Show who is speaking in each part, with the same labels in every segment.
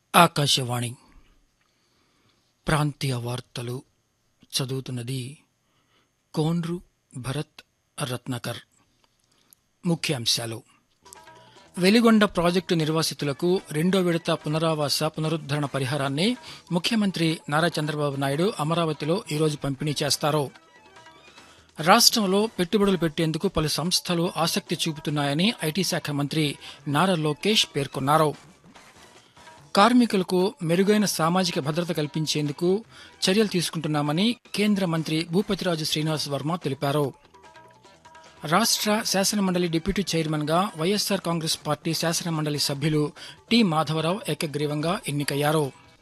Speaker 1: ఆకాశవాణి ప్రాంతీయ వార్తలు చదువుతున్నది కోన్రు భరత్ రత్నాకర్ ముఖ్యాంశాలు వెలిగొండ ప్రాజెక్టు నిర్వాసితులకు రెండో విడత పునరావాస పునరుద్దరణ పరిహారాన్ని ముఖ్యమంత్రి నారా చంద్రబాబు నాయుడు అమరావతిలో ఈరోజు పంపిణీ చేస్తారు రాష్ట్రంలో పెట్టుబడులు పెట్టేందుకు పలు సంస్థలు ఆసక్తి చూపుతున్నాయని ఐటీ శాఖ మంత్రి నారా లోకేష్ పేర్కొన్నారు కార్మికులకు మెరుగైన సామాజిక భద్రత కల్పించేందుకు చర్యలు తీసుకుంటున్నామని కేంద్ర మంత్రి భూపతిరాజు శ్రీనివాస్ వర్మ తెలిపారు రాష్ట్ర శాసనమండలి డిప్యూటీ చైర్మన్ గా వైఎస్సార్ కాంగ్రెస్ పార్టీ శాసనమండలి సభ్యులు టి మాధవరావు ఏకగ్రీవంగా ఎన్నికయ్యారు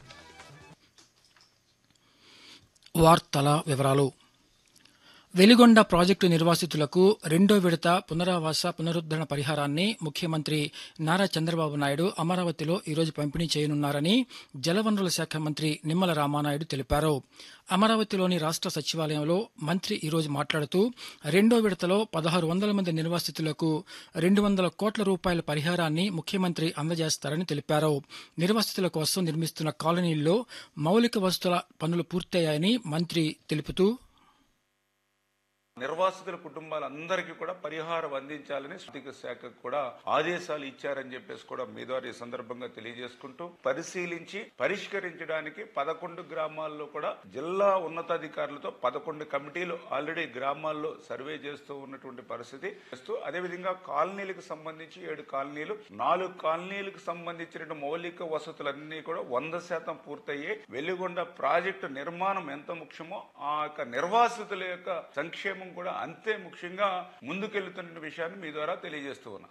Speaker 1: వార్తల వివరాలు వెలిగొండ ప్రాజెక్టు నిర్వాసితులకు రెండో విడత పునరావాస పునరుద్దరణ పరిహారాన్ని ముఖ్యమంత్రి నారా చంద్రబాబు నాయుడు అమరావతిలో ఈరోజు పంపిణీ చేయనున్నారని జలవనరుల శాఖ మంత్రి నిమ్మల రామానాయుడు తెలిపారు అమరావతిలోని రాష్ట్ర సచివాలయంలో మంత్రి ఈరోజు మాట్లాడుతూ రెండో విడతలో పదహారు వందల మంది నిర్వాసితులకు రెండు వందల కోట్ల రూపాయల పరిహారాన్ని ముఖ్యమంత్రి అందజేస్తారని తెలిపారు నిర్వాసితుల కోసం నిర్మిస్తున్న కాలనీల్లో మౌలిక వసతుల పనులు పూర్తయ్యాయని మంత్రి తెలుపుతూ
Speaker 2: నిర్వాసితుల కుటుంబాలందరికీ కూడా పరిహారం అందించాలని ఆర్థిక శాఖకు కూడా ఆదేశాలు ఇచ్చారని చెప్పేసి కూడా మీ ద్వారా ఈ సందర్భంగా తెలియజేసుకుంటూ పరిశీలించి పరిష్కరించడానికి పదకొండు గ్రామాల్లో కూడా జిల్లా ఉన్నతాధికారులతో పదకొండు కమిటీలు ఆల్రెడీ గ్రామాల్లో సర్వే చేస్తూ ఉన్నటువంటి పరిస్థితి చేస్తూ అదేవిధంగా కాలనీలకు సంబంధించి ఏడు కాలనీలు నాలుగు కాలనీలకు సంబంధించిన మౌలిక వసతులన్నీ కూడా వంద శాతం పూర్తయ్యాయి వెలిగొండ ప్రాజెక్టు నిర్మాణం ఎంత ముఖ్యమో ఆ యొక్క నిర్వాసితుల యొక్క సంక్షేమం కూడా అంతే ముఖ్యంగా ముందుకెళ్తున్న విషయాన్ని మీ ద్వారా తెలియజేస్తూ ఉన్నా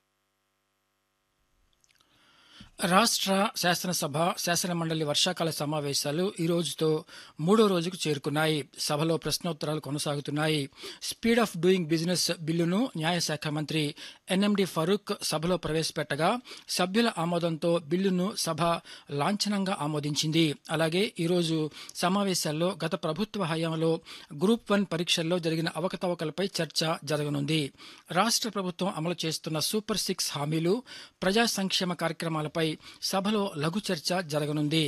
Speaker 1: రాష్ట్ర శాసనసభ శాసనమండలి వర్షాకాల సమావేశాలు ఈ రోజుతో మూడో రోజుకు చేరుకున్నాయి సభలో ప్రశ్నోత్తరాలు కొనసాగుతున్నాయి స్పీడ్ ఆఫ్ డూయింగ్ బిజినెస్ బిల్లును న్యాయశాఖ మంత్రి ఎన్ఎండి ఫరూక్ సభలో ప్రవేశపెట్టగా సభ్యుల ఆమోదంతో బిల్లును సభ లాంఛనంగా ఆమోదించింది అలాగే ఈరోజు సమావేశాల్లో గత ప్రభుత్వ హయాంలో గ్రూప్ వన్ పరీక్షల్లో జరిగిన అవకతవకలపై చర్చ జరగనుంది రాష్ట్ర ప్రభుత్వం అమలు చేస్తున్న సూపర్ సిక్స్ హామీలు ప్రజా సంక్షేమ కార్యక్రమాలపై సభలో లఘు చర్చ జరగనుంది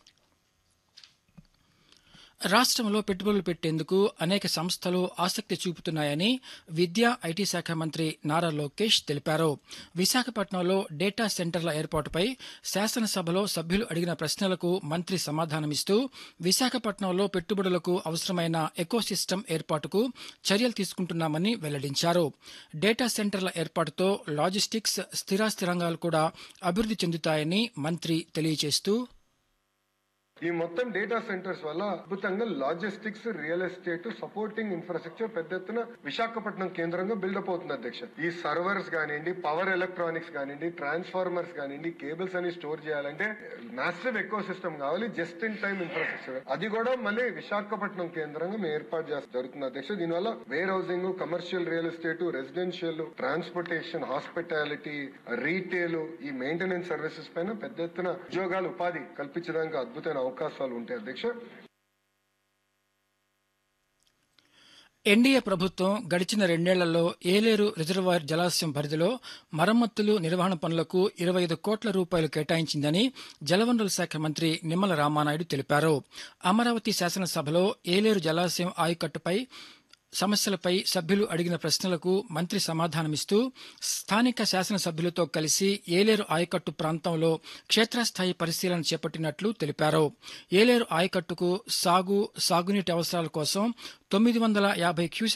Speaker 1: రాష్ట్రంలో పెట్టుబడులు పెట్టేందుకు అనేక సంస్థలు ఆసక్తి చూపుతున్నాయని విద్యా ఐటీ శాఖ మంత్రి నారా లోకేష్ తెలిపారు విశాఖపట్నంలో డేటా సెంటర్ల ఏర్పాటుపై శాసనసభలో సభ్యులు అడిగిన ప్రశ్నలకు మంత్రి సమాధానమిస్తూ విశాఖపట్నంలో పెట్టుబడులకు అవసరమైన ఎకోసిస్టమ్ ఏర్పాటుకు చర్యలు తీసుకుంటున్నామని వెల్లడించారు డేటా సెంటర్ల ఏర్పాటుతో లాజిస్టిక్స్ స్థిరాస్తి రంగాలు కూడా అభివృద్ధి చెందుతాయని మంత్రి తెలియజేస్తూ
Speaker 3: ఈ మొత్తం డేటా సెంటర్స్ వల్ల అద్భుతంగా logistics real estate supporting infrastructure పెద్ద ఎత్తున విశాఖపట్నం కేంద్రంగా బిల్డప్ అవుతుంది అధ్యక్ష ఈ సర్వర్స్ కానివ్వండి పవర్ ఎలక్ట్రానిక్స్ కానివ్వండి ట్రాన్స్ఫార్మర్స్ కానివ్వండి కేబుల్స్ అని స్టోర్ చేయాలంటే మ్యాసివ్ ఎకో సిస్టమ్ కావాలి జస్ట్ ఇన్ టైం ఇన్ఫ్రాస్ట్రక్చర్ అది కూడా మళ్ళీ విశాఖపట్నం కేంద్రంగా మేము ఏర్పాటు చేస్తే జరుగుతుంది అధ్యక్ష దీనివల్ల warehousing commercial real estate residential transportation hospitality retail ఈ మెయింటెనెన్స్ సర్వీసెస్ పైన పెద్ద ఎత్తున ఉద్యోగాలు ఉపాధి కల్పించడానికి అద్భుతమైన అవకాశాలు ఉంటాయి అధ్యక్ష
Speaker 1: ఎన్డీఏ ప్రభుత్వం గడిచిన రెండేళ్లలో ఏలేరు రిజర్వాయర్ జలాశయం పరిధిలో మరమ్మతులు నిర్వహణ పనులకు ఇరవై ఐదు కోట్ల రూపాయలు కేటాయించిందని జలవనరుల శాఖ మంత్రి నిమ్మల రామానాయుడు తెలిపారు అమరావతి శాసనసభలో ఏలేరు జలాశయం ఆయకట్టుపై సమస్యలపై సభ్యులు అడిగిన ప్రశ్నలకు మంత్రి సమాధానమిస్తూ స్థానిక శాసనసభ్యులతో కలిసి ఏలేరు ఆయకట్టు ప్రాంతంలో క్షేత్రస్థాయి పరిశీలన చేపట్టినట్లు తెలిపారు ఏలేరు ఆయకట్టుకు సాగు సాగునీటి అవసరాల కోసం తొమ్మిది వందల యాభై క్యూసెక్